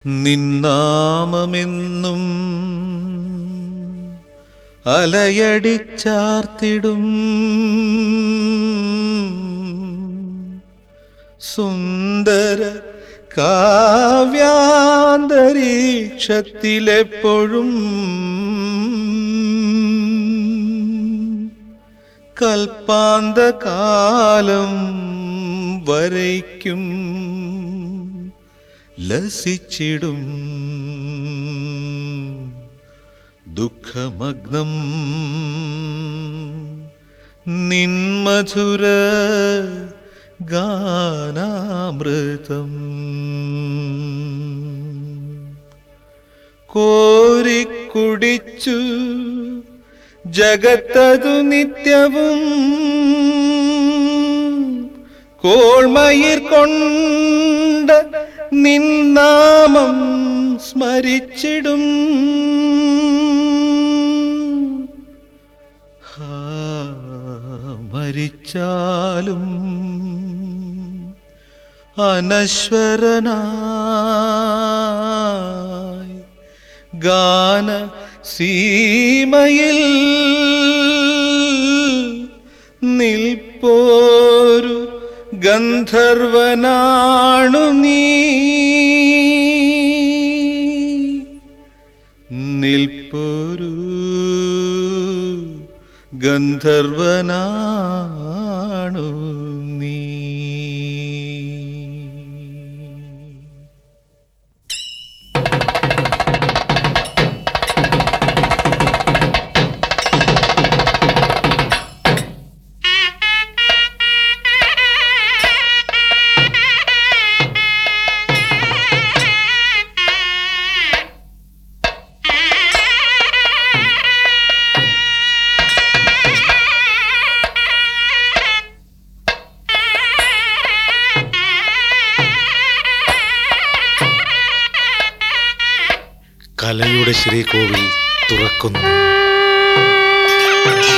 നിന്നാമമെന്നും അലയടിച്ചാർത്തിടും സുന്ദര കാവ്യാന്തരീക്ഷത്തിലെപ്പോഴും കൽപ്പാന്തകാലം വരയ്ക്കും ലസിച്ചിടും ദുഃഖമഗ്നം നിന്മധുര ഗാനാമൃതം കോരിക്കുടിച്ചു ജഗത്തതു നിത്യവും കോൾമയിർ കൊണ്ട നിന്നാമം സ്മരിച്ചിടും ഹാ, മരിച്ചാലും അനശ്വരനായി ഗാന സീമയിൽ നിൽപ്പോരു ഗന്ധർവനാണു നീ നിൽപ്പൊരു ഗന്ധർവനാണു നീ കലയുടെ ശ്രീകോവിൽ തുറക്കുന്നു